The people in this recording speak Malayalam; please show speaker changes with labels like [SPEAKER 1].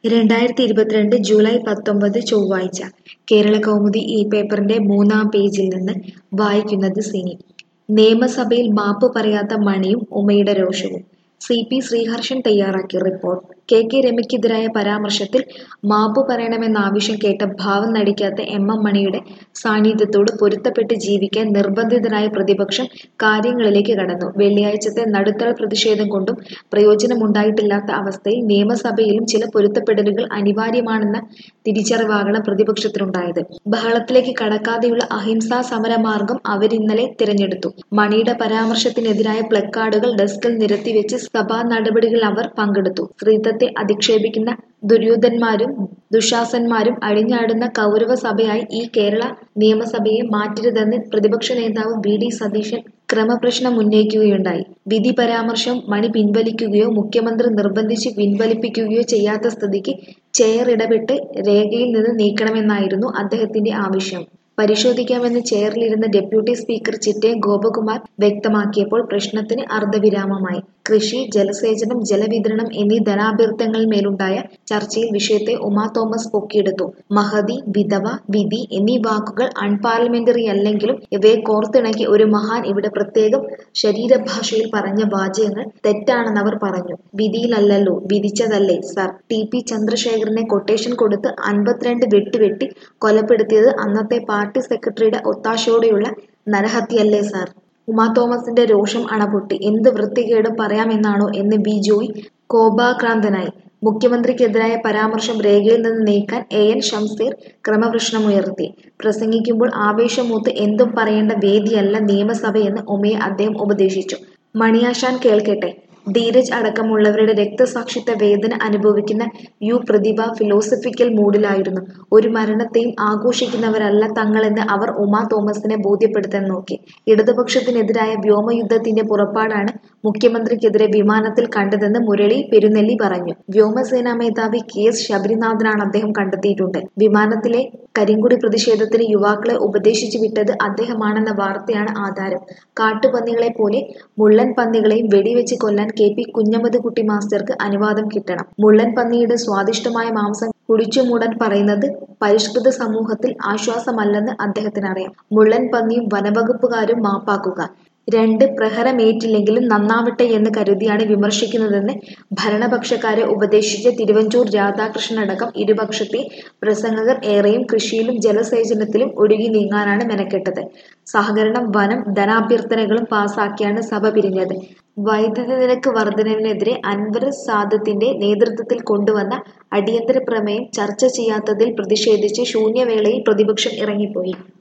[SPEAKER 1] രണ്ടായിരത്തി ഇരുപത്തിരണ്ട് ജൂലൈ പത്തൊമ്പത് ചൊവ്വാഴ്ച കേരള കൗമുദി ഈ പേപ്പറിന്റെ മൂന്നാം പേജിൽ നിന്ന് വായിക്കുന്നത് സിനി നിയമസഭയിൽ മാപ്പ് പറയാത്ത മണിയും ഉമയുടെ രോഷവും സി പി ശ്രീഹർഷൻ തയ്യാറാക്കിയ റിപ്പോർട്ട് കെ കെ രമയ്ക്കെതിരായ പരാമർശത്തിൽ മാപ്പ് പറയണമെന്ന ആവശ്യം കേട്ട ഭാവം നടിക്കാത്ത എം എം മണിയുടെ സാന്നിധ്യത്തോട് പൊരുത്തപ്പെട്ട് ജീവിക്കാൻ നിർബന്ധിതരായ പ്രതിപക്ഷം കാര്യങ്ങളിലേക്ക് കടന്നു വെള്ളിയാഴ്ചത്തെ നടുത്തള പ്രതിഷേധം കൊണ്ടും പ്രയോജനമുണ്ടായിട്ടില്ലാത്ത അവസ്ഥയിൽ നിയമസഭയിലും ചില പൊരുത്തപ്പെടലുകൾ അനിവാര്യമാണെന്ന തിരിച്ചറിവാകണം പ്രതിപക്ഷത്തിനുണ്ടായത് ബഹളത്തിലേക്ക് കടക്കാതെയുള്ള അഹിംസാ സമരമാർഗം അവരിന്നലെ തിരഞ്ഞെടുത്തു മണിയുടെ പരാമർശത്തിനെതിരായ പ്ലക്കാർഡുകൾ ഡെസ്കിൽ നിരത്തിവെച്ച് സഭാ നടപടികളിൽ അവർ പങ്കെടുത്തു സ്ത്രീത്വത്തെ അധിക്ഷേപിക്കുന്ന ദുര്യോധന്മാരും ദുശാസന്മാരും അഴിഞ്ഞാടുന്ന കൗരവ സഭയായി ഈ കേരള നിയമസഭയെ മാറ്റരുതെന്ന് പ്രതിപക്ഷ നേതാവ് വി ഡി സതീശൻ ക്രമപ്രശ്നം ഉന്നയിക്കുകയുണ്ടായി വിധി പരാമർശം മണി പിൻവലിക്കുകയോ മുഖ്യമന്ത്രി നിർബന്ധിച്ച് പിൻവലിപ്പിക്കുകയോ ചെയ്യാത്ത സ്ഥിതിക്ക് ചെയർ ഇടപെട്ട് രേഖയിൽ നിന്ന് നീക്കണമെന്നായിരുന്നു അദ്ദേഹത്തിന്റെ ആവശ്യം പരിശോധിക്കാമെന്ന് ചെയറിലിരുന്ന ഡെപ്യൂട്ടി സ്പീക്കർ ചിറ്റയം ഗോപകുമാർ വ്യക്തമാക്കിയപ്പോൾ പ്രശ്നത്തിന് അർദ്ധവിരാമമായി കൃഷി ജലസേചനം ജലവിതരണം എന്നീ ധനാഭ്യർത്ഥനകളിന്മേലുണ്ടായ ചർച്ചയിൽ വിഷയത്തെ ഉമാ തോമസ് പൊക്കിയെടുത്തു മഹതി വിധവ വിധി എന്നീ വാക്കുകൾ അൺപാർലമെന്ററി അല്ലെങ്കിലും ഇവയെ കോർത്തിണക്കി ഒരു മഹാൻ ഇവിടെ പ്രത്യേകം ശരീരഭാഷയിൽ പറഞ്ഞ വാചകങ്ങൾ തെറ്റാണെന്ന് അവർ പറഞ്ഞു വിധിയിലല്ലല്ലോ വിധിച്ചതല്ലേ സർ ടി പി ചന്ദ്രശേഖരനെ കൊട്ടേഷൻ കൊടുത്ത് അൻപത്തിരണ്ട് വെട്ടുവെട്ടി കൊലപ്പെടുത്തിയത് അന്നത്തെ പാർട്ടി സെക്രട്ടറിയുടെ ഒത്താശയോടെയുള്ള നരഹത്യയല്ലേ സാർ ഉമാ തോമസിന്റെ രോഷം അണപൊട്ടി എന്ത് വൃത്തികേടും പറയാമെന്നാണോ എന്ന് ബി ജോയ് കോപാക്രാന്തനായി മുഖ്യമന്ത്രിക്കെതിരായ പരാമർശം രേഖയിൽ നിന്ന് നീക്കാൻ എ എൻ ഷംസീർ ക്രമപ്രശ്നമുയർത്തി പ്രസംഗിക്കുമ്പോൾ ആവേശമൂത്ത് എന്തും പറയേണ്ട വേദിയല്ല നിയമസഭയെന്ന് ഉമയെ അദ്ദേഹം ഉപദേശിച്ചു മണിയാശാൻ കേൾക്കട്ടെ ധീരജ് അടക്കമുള്ളവരുടെ രക്തസാക്ഷിത്വ വേദന അനുഭവിക്കുന്ന യു പ്രതിഭ ഫിലോസഫിക്കൽ മൂഡിലായിരുന്നു ഒരു മരണത്തെയും ആഘോഷിക്കുന്നവരല്ല തങ്ങളെന്ന് അവർ ഉമാ തോമസിനെ ബോധ്യപ്പെടുത്താൻ നോക്കി ഇടതുപക്ഷത്തിനെതിരായ വ്യോമയുദ്ധത്തിന്റെ പുറപ്പാടാണ് മുഖ്യമന്ത്രിക്കെതിരെ വിമാനത്തിൽ കണ്ടതെന്ന് മുരളി പെരുന്നെല്ലി പറഞ്ഞു വ്യോമസേനാ മേധാവി കെ എസ് ശബരിനാഥനാണ് അദ്ദേഹം കണ്ടെത്തിയിട്ടുണ്ട് വിമാനത്തിലെ കരിങ്കുടി പ്രതിഷേധത്തിന് യുവാക്കളെ ഉപദേശിച്ചു വിട്ടത് അദ്ദേഹമാണെന്ന വാർത്തയാണ് ആധാരം കാട്ടുപന്നികളെ പോലെ മുള്ളൻ പന്നികളെയും വെടിവെച്ച് കൊല്ലാൻ കെ പി കുഞ്ഞമ്മദ്കുട്ടി മാസ്റ്റർക്ക് അനുവാദം കിട്ടണം മുള്ളൻ പന്നിയുടെ സ്വാദിഷ്ടമായ മാംസം കുടിച്ചു മൂടാൻ പറയുന്നത് പരിഷ്കൃത സമൂഹത്തിൽ ആശ്വാസമല്ലെന്ന് അദ്ദേഹത്തിന് അറിയാം മുള്ളൻ പന്നിയും വനവകുപ്പുകാരും മാപ്പാക്കുക രണ്ട് പ്രഹരമേറ്റില്ലെങ്കിലും നന്നാവട്ടെ എന്ന് കരുതിയാണ് വിമർശിക്കുന്നതെന്ന് ഭരണപക്ഷക്കാരെ ഉപദേശിച്ച തിരുവഞ്ചൂർ രാധാകൃഷ്ണനടക്കം ഇരുപക്ഷത്തെ പ്രസംഗകർ ഏറെയും കൃഷിയിലും ജലസേചനത്തിലും ഒഴുകി നീങ്ങാനാണ് മെനക്കെട്ടത് സഹകരണം വനം ധനാഭ്യർത്ഥനകളും പാസാക്കിയാണ് സഭ പിരിഞ്ഞത് വൈദ്യുതി നിരക്ക് വർധനവിനെതിരെ അൻവർ സാദത്തിന്റെ നേതൃത്വത്തിൽ കൊണ്ടുവന്ന അടിയന്തര പ്രമേയം ചർച്ച ചെയ്യാത്തതിൽ പ്രതിഷേധിച്ച് ശൂന്യവേളയിൽ പ്രതിപക്ഷം ഇറങ്ങിപ്പോയി